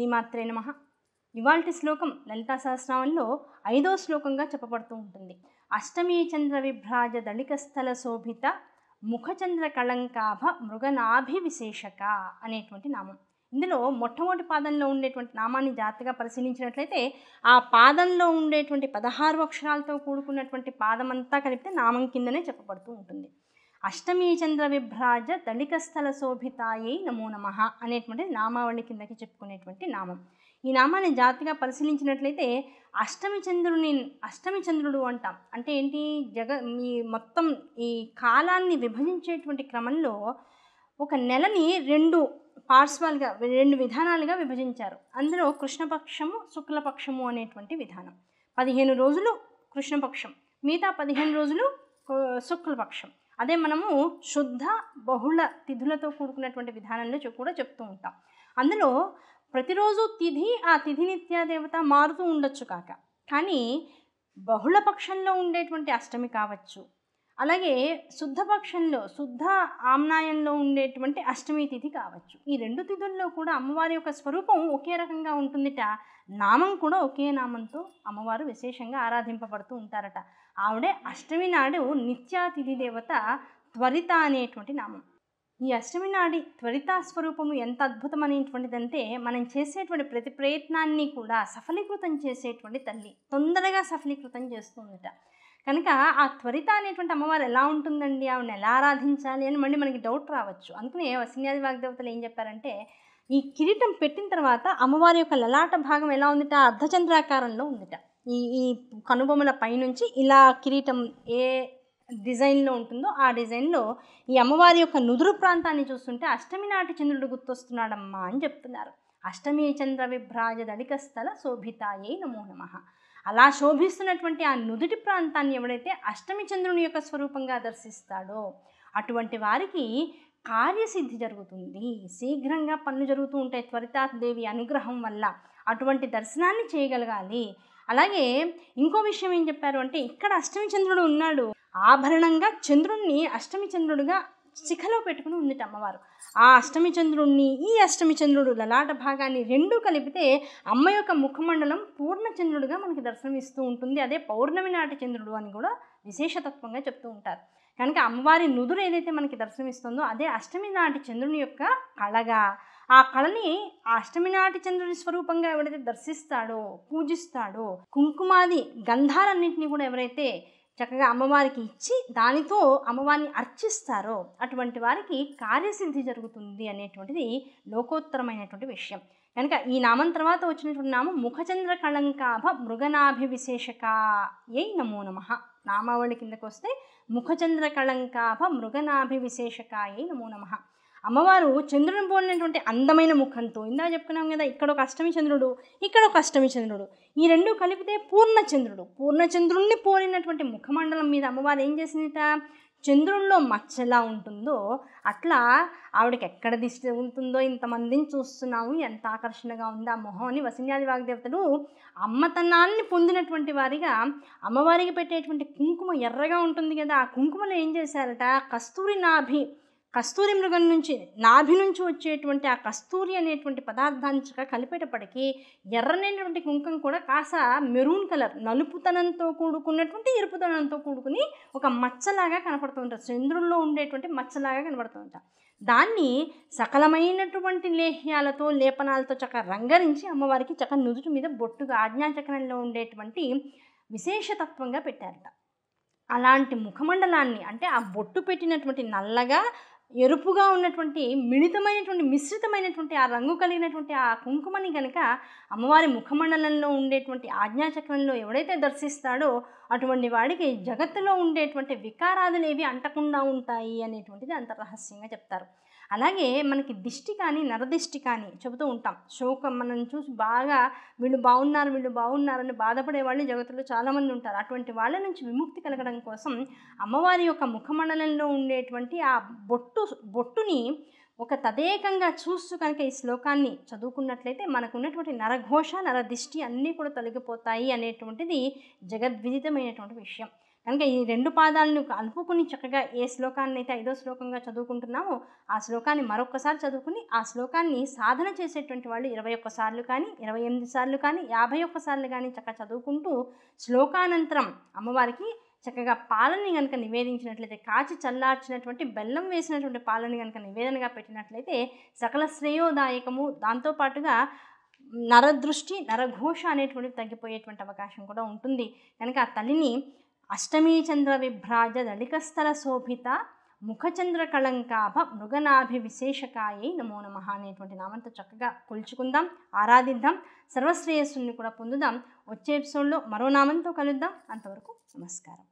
శ్రీమాత్రే నమ ఇవాల్టి శ్లోకం లలితా సహస్రనామంలో ఐదో శ్లోకంగా చెప్పబడుతూ ఉంటుంది అష్టమీ చంద్ర విభ్రాజ దళికస్థల శోభిత ముఖచంద్ర కళంకాభ మృగనాభి విశేషక అనేటువంటి నామం ఇందులో మొట్టమొదటి పాదంలో ఉండేటువంటి నామాన్ని జాగ్రత్తగా పరిశీలించినట్లయితే ఆ పాదంలో ఉండేటువంటి పదహారు అక్షరాలతో కూడుకున్నటువంటి పాదమంతా కలిపితే నామం కిందనే చెప్పబడుతూ ఉంటుంది అష్టమీ చంద్ర విభ్రాజ దళికస్థల శోభితాయై నమో నమ అనేటువంటి నామావళి కిందకి చెప్పుకునేటువంటి నామం ఈ నామాన్ని జాగ్రత్తగా పరిశీలించినట్లయితే అష్టమి చంద్రుని అష్టమి చంద్రుడు అంటాం అంటే ఏంటి జగ ఈ మొత్తం ఈ కాలాన్ని విభజించేటువంటి క్రమంలో ఒక నెలని రెండు పార్శ్వాలుగా రెండు విధానాలుగా విభజించారు అందులో కృష్ణపక్షము శుక్లపక్షము అనేటువంటి విధానం పదిహేను రోజులు కృష్ణపక్షం మిగతా పదిహేను రోజులు ఆ, శుక్లపక్షం అదే మనము శుద్ధ బహుళ తిథులతో కూడుకున్నటువంటి విధానంలో చె- కూడా చెప్తూ ఉంటాం అందులో ప్రతిరోజు తిథి ఆ తిథి నిత్యాదేవత మారుతూ ఉండొచ్చు కాక కానీ బహుళ పక్షంలో ఉండేటువంటి అష్టమి కావచ్చు అలాగే శుద్ధ పక్షంలో శుద్ధ ఆమ్నాయంలో ఉండేటువంటి అష్టమి తిథి కావచ్చు ఈ రెండు తిథుల్లో కూడా అమ్మవారి యొక్క స్వరూపం ఒకే రకంగా ఉంటుందిట నామం కూడా ఒకే నామంతో అమ్మవారు విశేషంగా ఆరాధింపబడుతూ ఉంటారట ఆవిడే అష్టమి నాడు నిత్యాతిథి దేవత త్వరిత అనేటువంటి నామం ఈ అష్టమి నాడి త్వరితా స్వరూపము ఎంత అద్భుతమైనటువంటిదంటే మనం చేసేటువంటి ప్రతి ప్రయత్నాన్ని కూడా సఫలీకృతం చేసేటువంటి తల్లి తొందరగా సఫలీకృతం చేస్తుందట కనుక ఆ త్వరిత అనేటువంటి అమ్మవారు ఎలా ఉంటుందండి ఆవిడని ఎలా ఆరాధించాలి అని మళ్ళీ మనకి డౌట్ రావచ్చు అందుకనే వసిన్యాది వాగ్దేవతలు ఏం చెప్పారంటే ఈ కిరీటం పెట్టిన తర్వాత అమ్మవారి యొక్క లలాట భాగం ఎలా ఉందిట అర్ధచంద్రాకారంలో ఉందిట ఈ ఈ కనుబొమ్మల పైనుంచి ఇలా కిరీటం ఏ డిజైన్లో ఉంటుందో ఆ డిజైన్లో ఈ అమ్మవారి యొక్క నుదురు ప్రాంతాన్ని చూస్తుంటే అష్టమి నాటి చంద్రుడు గుర్తొస్తున్నాడమ్మా అని చెప్తున్నారు అష్టమి చంద్ర విభ్రాజ దళికస్థల శోభితాయై నమో నమః అలా శోభిస్తున్నటువంటి ఆ నుదుటి ప్రాంతాన్ని ఎవడైతే అష్టమి చంద్రుని యొక్క స్వరూపంగా దర్శిస్తాడో అటువంటి వారికి కార్యసిద్ధి జరుగుతుంది శీఘ్రంగా పనులు జరుగుతూ ఉంటాయి త్వరితాదేవి అనుగ్రహం వల్ల అటువంటి దర్శనాన్ని చేయగలగాలి అలాగే ఇంకో విషయం ఏం చెప్పారు అంటే ఇక్కడ అష్టమి చంద్రుడు ఉన్నాడు ఆభరణంగా చంద్రుణ్ణి అష్టమి చంద్రుడుగా శిఖలో పెట్టుకుని ఉందిట అమ్మవారు ఆ అష్టమి చంద్రుణ్ణి ఈ అష్టమి చంద్రుడు లలాట భాగాన్ని రెండూ కలిపితే అమ్మ యొక్క ముఖమండలం పూర్ణచంద్రుడుగా మనకి దర్శనమిస్తూ ఉంటుంది అదే పౌర్ణమి నాటి చంద్రుడు అని కూడా విశేషతత్వంగా చెప్తూ ఉంటారు కనుక అమ్మవారి నుదురు ఏదైతే మనకి దర్శనమిస్తుందో అదే అష్టమి నాటి చంద్రుని యొక్క కళగా ఆ కళని ఆ అష్టమి నాటి చంద్రుని స్వరూపంగా ఎవరైతే దర్శిస్తాడో పూజిస్తాడో కుంకుమాది గంధాలన్నింటినీ కూడా ఎవరైతే చక్కగా అమ్మవారికి ఇచ్చి దానితో అమ్మవారిని అర్చిస్తారో అటువంటి వారికి కార్యసిద్ధి జరుగుతుంది అనేటువంటిది లోకోత్తరమైనటువంటి విషయం కనుక ఈ నామం తర్వాత వచ్చినటువంటి నామం ముఖచంద్ర కళంకాభ మృగనాభి విశేషకాయై నమో నమ నామావళి కిందకు వస్తే ముఖచంద్ర కళంకాభ మృగనాభి విశేషకాయై నమో నమ అమ్మవారు చంద్రుని పోలినటువంటి అందమైన ముఖంతో ఇందా చెప్పుకున్నాం కదా ఇక్కడ ఒక అష్టమి చంద్రుడు ఇక్కడ ఒక అష్టమి చంద్రుడు ఈ రెండు కలిపితే పూర్ణచంద్రుడు పూర్ణచంద్రుణ్ణి పోలినటువంటి ముఖమండలం మీద అమ్మవారు ఏం చేసిందిట చంద్రుల్లో మచ్చ ఎలా ఉంటుందో అట్లా ఆవిడకి ఎక్కడ దిష్టి ఉంటుందో ఇంతమందిని చూస్తున్నాము ఎంత ఆకర్షణగా ఉంది ఆ మొహం అని వసిన్యాది వాగ్దేవతలు అమ్మతనాన్ని పొందినటువంటి వారిగా అమ్మవారికి పెట్టేటువంటి కుంకుమ ఎర్రగా ఉంటుంది కదా ఆ కుంకుమలో ఏం చేశారట కస్తూరి నాభి కస్తూరి మృగం నుంచి నాభి నుంచి వచ్చేటువంటి ఆ కస్తూరి అనేటువంటి పదార్థాన్ని చక్కగా కలిపేటప్పటికి ఎర్రనైనటువంటి కుంకుమ కూడా కాస మెరూన్ కలర్ నలుపుతనంతో కూడుకున్నటువంటి ఎరుపుతనంతో కూడుకుని ఒక మచ్చలాగా కనపడుతుంటారు చంద్రుల్లో ఉండేటువంటి మచ్చలాగా కనపడుతుంటారు దాన్ని సకలమైనటువంటి లేహ్యాలతో లేపనాలతో చక్కగా రంగరించి అమ్మవారికి చక్కగా నుదుటి మీద బొట్టుగా ఆజ్ఞాచక్రంలో ఉండేటువంటి విశేషతత్వంగా పెట్టారట అలాంటి ముఖమండలాన్ని అంటే ఆ బొట్టు పెట్టినటువంటి నల్లగా ఎరుపుగా ఉన్నటువంటి మిళితమైనటువంటి మిశ్రితమైనటువంటి ఆ రంగు కలిగినటువంటి ఆ కుంకుమని కనుక అమ్మవారి ముఖమండలంలో ఉండేటువంటి ఆజ్ఞాచక్రంలో ఎవడైతే దర్శిస్తాడో అటువంటి వాడికి జగత్తులో ఉండేటువంటి వికారాదులు ఏవి అంటకుండా ఉంటాయి అనేటువంటిది అంత రహస్యంగా చెప్తారు అలాగే మనకి దిష్టి కానీ నరదిష్టి కానీ చెబుతూ ఉంటాం శోకం మనం చూసి బాగా వీళ్ళు బాగున్నారు వీళ్ళు బాగున్నారని బాధపడే వాళ్ళు జగత్తులో చాలామంది ఉంటారు అటువంటి వాళ్ళ నుంచి విముక్తి కలగడం కోసం అమ్మవారి యొక్క ముఖమండలంలో ఉండేటువంటి ఆ బొట్టు బొట్టుని ఒక తదేకంగా చూస్తూ కనుక ఈ శ్లోకాన్ని చదువుకున్నట్లయితే మనకు ఉన్నటువంటి నరఘోష నరదిష్టి అన్నీ కూడా తొలగిపోతాయి అనేటువంటిది జగద్విదితమైనటువంటి విషయం కనుక ఈ రెండు పాదాలను కలుపుకుని చక్కగా ఏ శ్లోకాన్ని అయితే ఐదో శ్లోకంగా చదువుకుంటున్నామో ఆ శ్లోకాన్ని మరొకసారి చదువుకుని ఆ శ్లోకాన్ని సాధన చేసేటువంటి వాళ్ళు ఇరవై ఒక్కసార్లు కానీ ఇరవై ఎనిమిది సార్లు కానీ యాభై ఒక్కసార్లు కానీ చక్కగా చదువుకుంటూ శ్లోకానంతరం అమ్మవారికి చక్కగా పాలని కనుక నివేదించినట్లయితే కాచి చల్లార్చినటువంటి బెల్లం వేసినటువంటి పాలని కనుక నివేదనగా పెట్టినట్లయితే సకల శ్రేయోదాయకము దాంతోపాటుగా నరదృష్టి నరఘోష అనేటువంటివి తగ్గిపోయేటువంటి అవకాశం కూడా ఉంటుంది కనుక ఆ తల్లిని అష్టమీ చంద్ర విభ్రాజ దళికస్థల శోభిత ముఖచంద్ర కళంకాభ మృగనాభి విశేషకాయై నమో నమ అనేటువంటి నామంతో చక్కగా కొలుచుకుందాం ఆరాధిద్దాం సర్వశ్రేయస్సుని కూడా పొందుదాం వచ్చే ఎపిసోడ్లో మరో నామంతో కలుద్దాం అంతవరకు నమస్కారం